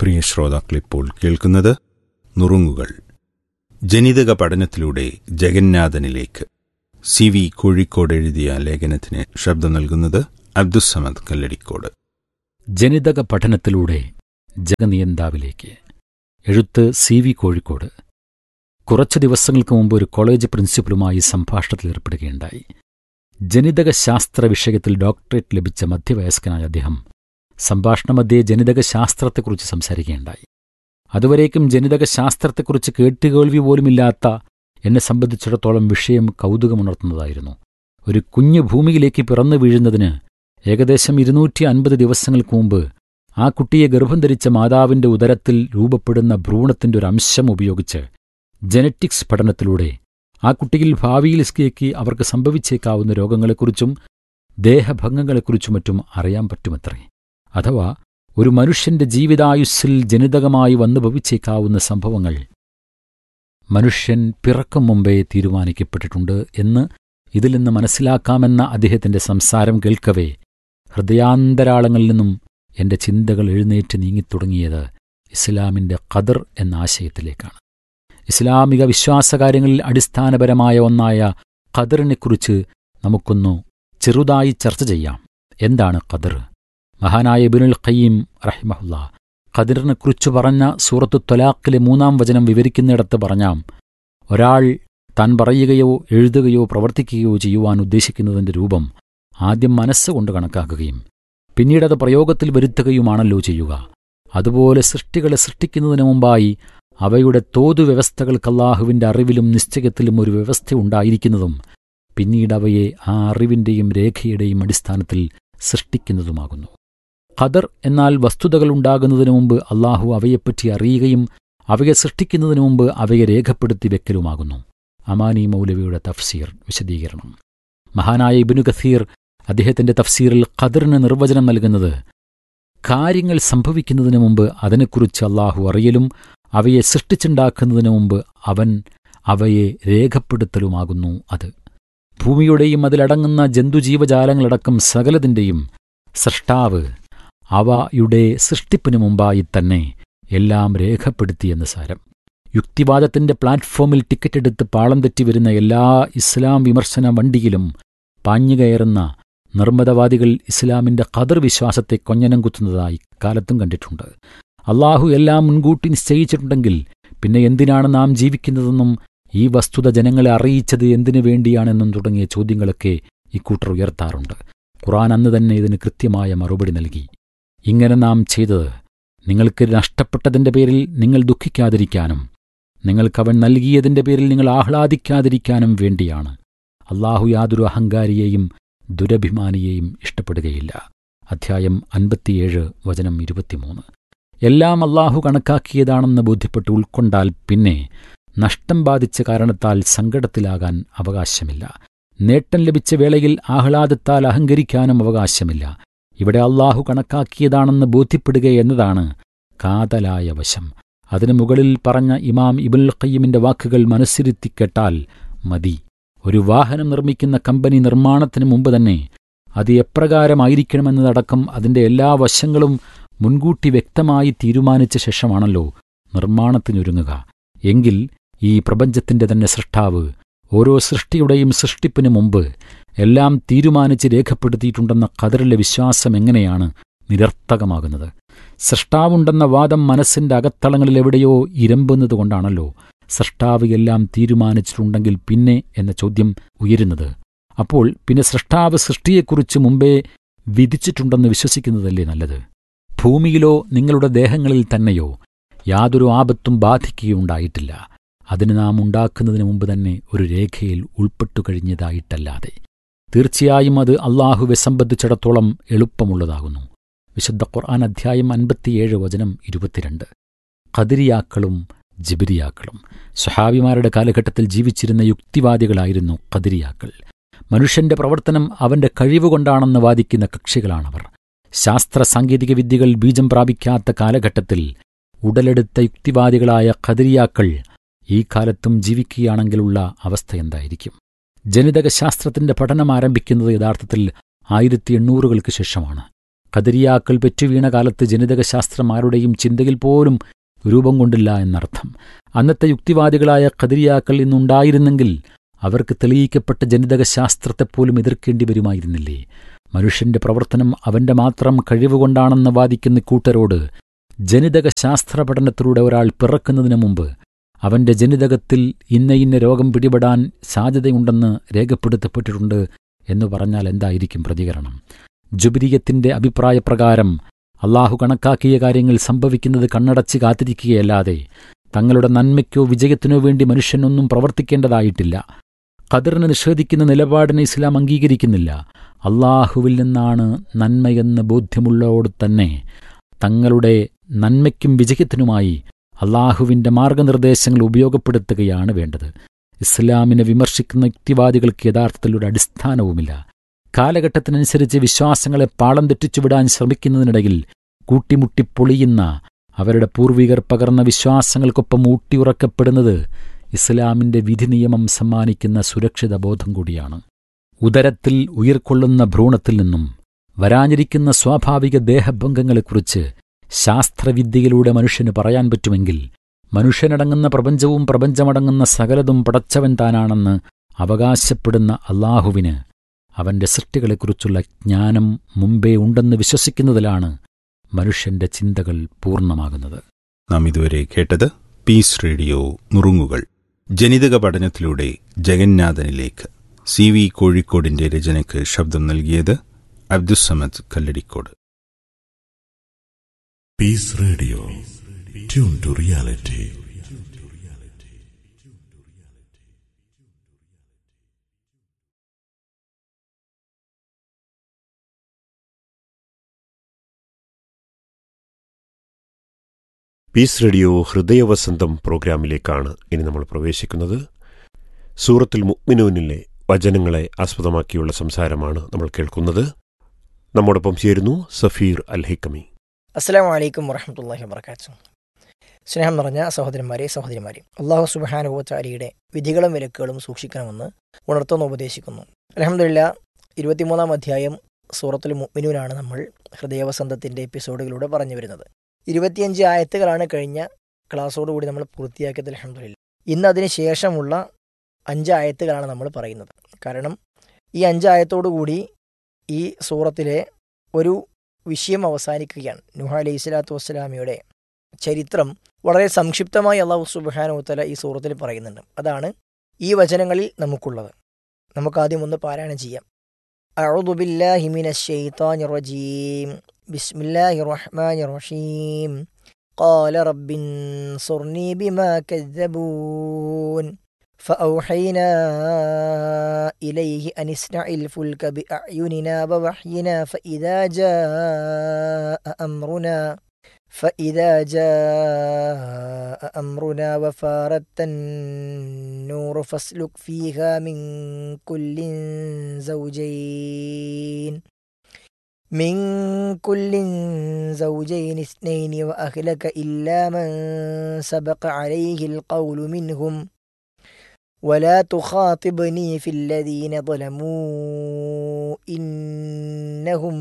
പ്രിയ ശ്രോതാക്കളിപ്പോൾ കേൾക്കുന്നത് നുറുങ്ങുകൾ ജനിതക പഠനത്തിലൂടെ ജഗന്നാഥനിലേക്ക് സി വി കോഴിക്കോട് എഴുതിയ ലേഖനത്തിന് ശബ്ദം നൽകുന്നത് അബ്ദുസമദ് കല്ലടിക്കോട് ജനിതക പഠനത്തിലൂടെ ജഗനിയന്താവിലേക്ക് എഴുത്ത് സി വി കോഴിക്കോട് കുറച്ച് ദിവസങ്ങൾക്ക് മുമ്പ് ഒരു കോളേജ് പ്രിൻസിപ്പലുമായി സംഭാഷണത്തിൽ ഏർപ്പെടുകയുണ്ടായി ജനിതക ശാസ്ത്ര വിഷയത്തിൽ ഡോക്ടറേറ്റ് ലഭിച്ച മധ്യവയസ്കനായ അദ്ദേഹം സംഭാഷണമധ്യേ ജനിതക ശാസ്ത്രത്തെക്കുറിച്ച് സംസാരിക്കുകയുണ്ടായി അതുവരേക്കും ജനിതക ശാസ്ത്രത്തെക്കുറിച്ച് കേട്ടുകേൾവി പോലുമില്ലാത്ത എന്നെ സംബന്ധിച്ചിടത്തോളം വിഷയം കൗതുകമുണർത്തുന്നതായിരുന്നു ഒരു കുഞ്ഞു ഭൂമിയിലേക്ക് പിറന്നു വീഴുന്നതിന് ഏകദേശം ഇരുന്നൂറ്റി അൻപത് ദിവസങ്ങൾക്ക് മുമ്പ് ആ കുട്ടിയെ ഗർഭം ധരിച്ച മാതാവിന്റെ ഉദരത്തിൽ രൂപപ്പെടുന്ന ഭ്രൂണത്തിന്റെ ഒരു അംശം ഉപയോഗിച്ച് ജനറ്റിക്സ് പഠനത്തിലൂടെ ആ കുട്ടിയിൽ ഭാവിയിലേക്ക് അവർക്ക് സംഭവിച്ചേക്കാവുന്ന രോഗങ്ങളെക്കുറിച്ചും ദേഹഭംഗങ്ങളെക്കുറിച്ചും മറ്റും അറിയാൻ പറ്റുമത്രേ അഥവാ ഒരു മനുഷ്യന്റെ ജീവിതായുസ്സിൽ ജനിതകമായി വന്നു ഭവിച്ചേക്കാവുന്ന സംഭവങ്ങൾ മനുഷ്യൻ പിറക്കും മുമ്പേ തീരുമാനിക്കപ്പെട്ടിട്ടുണ്ട് എന്ന് ഇതിൽ നിന്ന് മനസ്സിലാക്കാമെന്ന അദ്ദേഹത്തിന്റെ സംസാരം കേൾക്കവേ ഹൃദയാന്തരാളങ്ങളിൽ നിന്നും എന്റെ ചിന്തകൾ എഴുന്നേറ്റ് നീങ്ങിത്തുടങ്ങിയത് ഇസ്ലാമിന്റെ ഖദർ എന്ന ആശയത്തിലേക്കാണ് ഇസ്ലാമിക വിശ്വാസകാര്യങ്ങളിൽ അടിസ്ഥാനപരമായ ഒന്നായ ഖദറിനെക്കുറിച്ച് നമുക്കൊന്നു ചെറുതായി ചർച്ച ചെയ്യാം എന്താണ് ഖദർ മഹാനായ ഇബിനുൽ ഖയ്യീം റഹിമഹുല്ല ഖദറിനെക്കുറിച്ച് പറഞ്ഞ സൂറത്തു ത്വലാഖിലെ മൂന്നാം വചനം വിവരിക്കുന്നിടത്ത് പറഞ്ഞാം ഒരാൾ താൻ പറയുകയോ എഴുതുകയോ പ്രവർത്തിക്കുകയോ ചെയ്യുവാൻ ഉദ്ദേശിക്കുന്നതിന്റെ രൂപം ആദ്യം മനസ്സുകൊണ്ട് കണക്കാക്കുകയും പിന്നീടത് പ്രയോഗത്തിൽ വരുത്തുകയുമാണല്ലോ ചെയ്യുക അതുപോലെ സൃഷ്ടികളെ സൃഷ്ടിക്കുന്നതിനു മുമ്പായി അവയുടെ തോതു വ്യവസ്ഥകൾക്ക് അള്ളാഹുവിന്റെ അറിവിലും നിശ്ചയത്തിലും ഒരു വ്യവസ്ഥ ഉണ്ടായിരിക്കുന്നതും പിന്നീട് അവയെ ആ അറിവിന്റെയും രേഖയുടെയും അടിസ്ഥാനത്തിൽ സൃഷ്ടിക്കുന്നതുമാകുന്നു ഖദർ എന്നാൽ വസ്തുതകൾ ഉണ്ടാകുന്നതിനു മുമ്പ് അള്ളാഹു അവയെപ്പറ്റി അറിയുകയും അവയെ സൃഷ്ടിക്കുന്നതിനു മുമ്പ് അവയെ രേഖപ്പെടുത്തി വെക്കലുമാകുന്നു അമാനി മൗലവിയുടെ തഫ്സീർ വിശദീകരണം മഹാനായ ഇബിനു ഖസീർ അദ്ദേഹത്തിന്റെ തഫ്സീറിൽ ഖദറിന് നിർവചനം നൽകുന്നത് കാര്യങ്ങൾ സംഭവിക്കുന്നതിനു മുമ്പ് അതിനെക്കുറിച്ച് അള്ളാഹു അറിയലും അവയെ സൃഷ്ടിച്ചുണ്ടാക്കുന്നതിനു മുമ്പ് അവൻ അവയെ രേഖപ്പെടുത്തലുമാകുന്നു അത് ഭൂമിയുടെയും അതിലടങ്ങുന്ന ജന്തുജീവജാലങ്ങളടക്കം സകലതിന്റെയും സൃഷ്ടാവ് അവയുടെ സൃഷ്ടിപ്പിനു മുമ്പായി തന്നെ എല്ലാം രേഖപ്പെടുത്തിയെന്ന് സാരം യുക്തിവാദത്തിന്റെ പ്ലാറ്റ്ഫോമിൽ ടിക്കറ്റ് എടുത്ത് പാളം തെറ്റി വരുന്ന എല്ലാ ഇസ്ലാം വിമർശന വണ്ടിയിലും പാഞ്ഞുകയറുന്ന നിർമ്മതവാദികൾ ഇസ്ലാമിന്റെ ഖദർ വിശ്വാസത്തെ കൊഞ്ഞനം കുത്തുന്നതായി കാലത്തും കണ്ടിട്ടുണ്ട് അള്ളാഹു എല്ലാം മുൻകൂട്ടി നിശ്ചയിച്ചിട്ടുണ്ടെങ്കിൽ പിന്നെ എന്തിനാണ് നാം ജീവിക്കുന്നതെന്നും ഈ വസ്തുത ജനങ്ങളെ അറിയിച്ചത് എന്തിനു വേണ്ടിയാണെന്നും തുടങ്ങിയ ചോദ്യങ്ങളൊക്കെ ഇക്കൂട്ടർ ഉയർത്താറുണ്ട് ഖുറാൻ അന്ന് തന്നെ ഇതിന് കൃത്യമായ മറുപടി നൽകി ഇങ്ങനെ നാം ചെയ്തത് നിങ്ങൾക്ക് നഷ്ടപ്പെട്ടതിന്റെ പേരിൽ നിങ്ങൾ ദുഃഖിക്കാതിരിക്കാനും നിങ്ങൾക്കവൻ നൽകിയതിന്റെ പേരിൽ നിങ്ങൾ ആഹ്ലാദിക്കാതിരിക്കാനും വേണ്ടിയാണ് അള്ളാഹു യാതൊരു അഹങ്കാരിയെയും ദുരഭിമാനിയെയും ഇഷ്ടപ്പെടുകയില്ല അധ്യായം അൻപത്തിയേഴ് വചനം ഇരുപത്തിമൂന്ന് എല്ലാം അള്ളാഹു കണക്കാക്കിയതാണെന്ന് ബോധ്യപ്പെട്ട് ഉൾക്കൊണ്ടാൽ പിന്നെ നഷ്ടം ബാധിച്ച കാരണത്താൽ സങ്കടത്തിലാകാൻ അവകാശമില്ല നേട്ടം ലഭിച്ച വേളയിൽ ആഹ്ലാദത്താൽ അഹങ്കരിക്കാനും അവകാശമില്ല ഇവിടെ അള്ളാഹു കണക്കാക്കിയതാണെന്ന് ബോധ്യപ്പെടുക എന്നതാണ് കാതലായ വശം അതിനു മുകളിൽ പറഞ്ഞ ഇമാം ഇബുൽ ഖയ്യിമിന്റെ വാക്കുകൾ മനസ്സിരുത്തി കേട്ടാൽ മതി ഒരു വാഹനം നിർമ്മിക്കുന്ന കമ്പനി നിർമ്മാണത്തിന് മുമ്പ് തന്നെ അത് എപ്രകാരമായിരിക്കണമെന്നതടക്കം അതിന്റെ എല്ലാ വശങ്ങളും മുൻകൂട്ടി വ്യക്തമായി തീരുമാനിച്ച ശേഷമാണല്ലോ നിർമ്മാണത്തിനൊരുങ്ങുക എങ്കിൽ ഈ പ്രപഞ്ചത്തിന്റെ തന്നെ സൃഷ്ടാവ് ഓരോ സൃഷ്ടിയുടെയും സൃഷ്ടിപ്പിനു മുമ്പ് എല്ലാം തീരുമാനിച്ച് രേഖപ്പെടുത്തിയിട്ടുണ്ടെന്ന കതറിലെ വിശ്വാസം എങ്ങനെയാണ് നിരർത്ഥകമാകുന്നത് സൃഷ്ടാവുണ്ടെന്ന വാദം മനസ്സിന്റെ അകത്തളങ്ങളിൽ എവിടെയോ ഇരമ്പുന്നതുകൊണ്ടാണല്ലോ സൃഷ്ടാവ് എല്ലാം തീരുമാനിച്ചിട്ടുണ്ടെങ്കിൽ പിന്നെ എന്ന ചോദ്യം ഉയരുന്നത് അപ്പോൾ പിന്നെ സൃഷ്ടാവ് സൃഷ്ടിയെക്കുറിച്ച് മുമ്പേ വിധിച്ചിട്ടുണ്ടെന്ന് വിശ്വസിക്കുന്നതല്ലേ നല്ലത് ഭൂമിയിലോ നിങ്ങളുടെ ദേഹങ്ങളിൽ തന്നെയോ യാതൊരു ആപത്തും ബാധിക്കുകയുണ്ടായിട്ടില്ല അതിന് നാം ഉണ്ടാക്കുന്നതിന് മുമ്പ് തന്നെ ഒരു രേഖയിൽ ഉൾപ്പെട്ടു കഴിഞ്ഞതായിട്ടല്ലാതെ തീർച്ചയായും അത് അള്ളാഹുവെ സംബന്ധിച്ചിടത്തോളം എളുപ്പമുള്ളതാകുന്നു വിശുദ്ധ ഖുർആൻ അധ്യായം അൻപത്തിയേഴ് വചനം ഇരുപത്തിരണ്ട് ഖദിരിയാക്കളും ജിബിരിയാക്കളും സ്വഹാബിമാരുടെ കാലഘട്ടത്തിൽ ജീവിച്ചിരുന്ന യുക്തിവാദികളായിരുന്നു ഖദിരിയാക്കൾ മനുഷ്യന്റെ പ്രവർത്തനം അവന്റെ കഴിവുകൊണ്ടാണെന്ന് വാദിക്കുന്ന കക്ഷികളാണവർ ശാസ്ത്ര സാങ്കേതിക വിദ്യകൾ ബീജം പ്രാപിക്കാത്ത കാലഘട്ടത്തിൽ ഉടലെടുത്ത യുക്തിവാദികളായ ഖദിരിയാക്കൾ ഈ കാലത്തും ജീവിക്കുകയാണെങ്കിലുള്ള അവസ്ഥ എന്തായിരിക്കും ജനിതക ശാസ്ത്രത്തിന്റെ പഠനം ആരംഭിക്കുന്നത് യഥാർത്ഥത്തിൽ ആയിരത്തി എണ്ണൂറുകൾക്ക് ശേഷമാണ് കതിരിയാക്കൾ പെറ്റുവീണ കാലത്ത് ജനിതകശാസ്ത്രം ആരുടെയും ചിന്തയിൽ പോലും രൂപം കൊണ്ടില്ല എന്നർത്ഥം അന്നത്തെ യുക്തിവാദികളായ കതിരിയാക്കൾ ഇന്നുണ്ടായിരുന്നെങ്കിൽ അവർക്ക് തെളിയിക്കപ്പെട്ട ജനിതകശാസ്ത്രത്തെപ്പോലും എതിർക്കേണ്ടി വരുമായിരുന്നില്ലേ മനുഷ്യന്റെ പ്രവർത്തനം അവന്റെ മാത്രം കഴിവുകൊണ്ടാണെന്ന് വാദിക്കുന്ന കൂട്ടരോട് ജനിതക ശാസ്ത്ര പഠനത്തിലൂടെ ഒരാൾ പിറക്കുന്നതിന് മുമ്പ് അവന്റെ ജനിതകത്തിൽ ഇന്ന ഇന്ന രോഗം പിടിപെടാൻ സാധ്യതയുണ്ടെന്ന് രേഖപ്പെടുത്തപ്പെട്ടിട്ടുണ്ട് എന്ന് പറഞ്ഞാൽ എന്തായിരിക്കും പ്രതികരണം ജുബിരിയത്തിന്റെ അഭിപ്രായപ്രകാരം അള്ളാഹു കണക്കാക്കിയ കാര്യങ്ങൾ സംഭവിക്കുന്നത് കണ്ണടച്ച് കാത്തിരിക്കുകയല്ലാതെ തങ്ങളുടെ നന്മയ്ക്കോ വിജയത്തിനോ വേണ്ടി മനുഷ്യനൊന്നും പ്രവർത്തിക്കേണ്ടതായിട്ടില്ല ഖദറിനെ നിഷേധിക്കുന്ന നിലപാടിനെ ഇസ്ലാം അംഗീകരിക്കുന്നില്ല അള്ളാഹുവിൽ നിന്നാണ് നന്മയെന്ന് ബോധ്യമുള്ളവരോട് തന്നെ തങ്ങളുടെ നന്മയ്ക്കും വിജയത്തിനുമായി അള്ളാഹുവിന്റെ മാർഗനിർദ്ദേശങ്ങൾ ഉപയോഗപ്പെടുത്തുകയാണ് വേണ്ടത് ഇസ്ലാമിനെ വിമർശിക്കുന്ന യുക്തിവാദികൾക്ക് യഥാർത്ഥത്തിൽ ഒരു അടിസ്ഥാനവുമില്ല കാലഘട്ടത്തിനനുസരിച്ച് വിശ്വാസങ്ങളെ പാളം തെറ്റിച്ചുവിടാൻ ശ്രമിക്കുന്നതിനിടയിൽ കൂട്ടിമുട്ടി പൊളിയുന്ന അവരുടെ പൂർവികർ പകർന്ന വിശ്വാസങ്ങൾക്കൊപ്പം ഊട്ടിയുറക്കപ്പെടുന്നത് ഇസ്ലാമിന്റെ വിധി നിയമം സമ്മാനിക്കുന്ന സുരക്ഷിത ബോധം കൂടിയാണ് ഉദരത്തിൽ ഉയർക്കൊള്ളുന്ന ഭ്രൂണത്തിൽ നിന്നും വരാനിരിക്കുന്ന സ്വാഭാവിക ദേഹഭംഗങ്ങളെക്കുറിച്ച് ശാസ്ത്രവിദ്യയിലൂടെ മനുഷ്യന് പറയാൻ പറ്റുമെങ്കിൽ മനുഷ്യനടങ്ങുന്ന പ്രപഞ്ചവും പ്രപഞ്ചമടങ്ങുന്ന സകലതും പടച്ചവൻ താനാണെന്ന് അവകാശപ്പെടുന്ന അള്ളാഹുവിന് അവന്റെ സൃഷ്ടികളെക്കുറിച്ചുള്ള ജ്ഞാനം മുമ്പേ ഉണ്ടെന്ന് വിശ്വസിക്കുന്നതിലാണ് മനുഷ്യന്റെ ചിന്തകൾ പൂർണ്ണമാകുന്നത് നാം ഇതുവരെ കേട്ടത് പീസ് റേഡിയോ നുറുങ്ങുകൾ ജനിതക പഠനത്തിലൂടെ ജഗന്നാഥനിലേക്ക് സി വി കോഴിക്കോടിന്റെ രചനയ്ക്ക് ശബ്ദം നൽകിയത് Abdussamad Kalladikode Peace Radio. Tune to reality. Peace radio ഹൃദയവസന്തം പ്രോഗ്രാമിലേക്കാണ് ഇനി നമ്മൾ പ്രവേശിക്കുന്നത് സൂറത്തുൽ മുഅ്മിനൂനിലെ വചനങ്ങളെ ആസ്പദമാക്കിയുള്ള സംസാരമാണ് നമ്മൾ കേൾക്കുന്നത് നമ്മോടൊപ്പം ചേരുന്നു സഫീർ അൽ ഹിക്കമി അസ്സാം വലൈക്കും വറഹമത്തല്ലാഹി വാബർക്കാത്തു സ്നേഹം നിറഞ്ഞ സഹോദരന്മാരെ സഹോദരിമാരെ അള്ളാഹു സുബാനുഭവച്ചാരിയുടെ വിധികളും വിലക്കുകളും സൂക്ഷിക്കണമെന്ന് ഉണർത്തുന്ന ഉപദേശിക്കുന്നു അലഹമില്ല ഇരുപത്തിമൂന്നാം അധ്യായം സൂറത്തുൽ മുഅ്മിനൂനാണ് നമ്മൾ ഹൃദയവസന്തത്തിൻ്റെ എപ്പിസോഡുകളിലൂടെ പറഞ്ഞു വരുന്നത് ഇരുപത്തിയഞ്ച് ആയത്തുകളാണ് കഴിഞ്ഞ ക്ലാസ്സോടുകൂടി നമ്മൾ പൂർത്തിയാക്കിയത് അലഹമില്ല ഇന്ന് അതിന് ശേഷമുള്ള അഞ്ച് ആയത്തുകളാണ് നമ്മൾ പറയുന്നത് കാരണം ഈ അഞ്ചായത്തോടുകൂടി ഈ സൂറത്തിലെ ഒരു വിഷയം അവസാനിക്കുകയാണ് നുഹ അലൈഹി സ്വലാത്തു വസ്സലാമിയുടെ ചരിത്രം വളരെ സംക്ഷിപ്തമായി അള്ളാഹു സുബാനുത്തല ഈ സൂറത്തിൽ പറയുന്നുണ്ട് അതാണ് ഈ വചനങ്ങളിൽ നമുക്കുള്ളത് നമുക്കാദ്യം ഒന്ന് പാരായണം ചെയ്യാം أعوذ بالله من الشيطان الرجيم بسم الله الرحمن الرحيم قال رب انصرني بما كذبون فأوحينا إليه أن اصنع الفلك بأعيننا ووحينا فإذا جاء أمرنا فإذا جاء أمرنا وفارت النور فاسلك فيها من كل زوجين من كل زوجين اثنين وأهلك إلا من سبق عليه القول منهم ولا تخاطبني في الذين ظلموا إنهم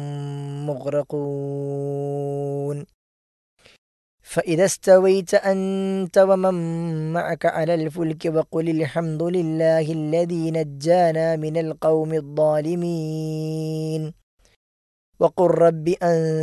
مغرقون فإذا استويت أنت ومن معك على الفلك وقل الحمد لله الذي نجانا من القوم الظالمين وقل رب أن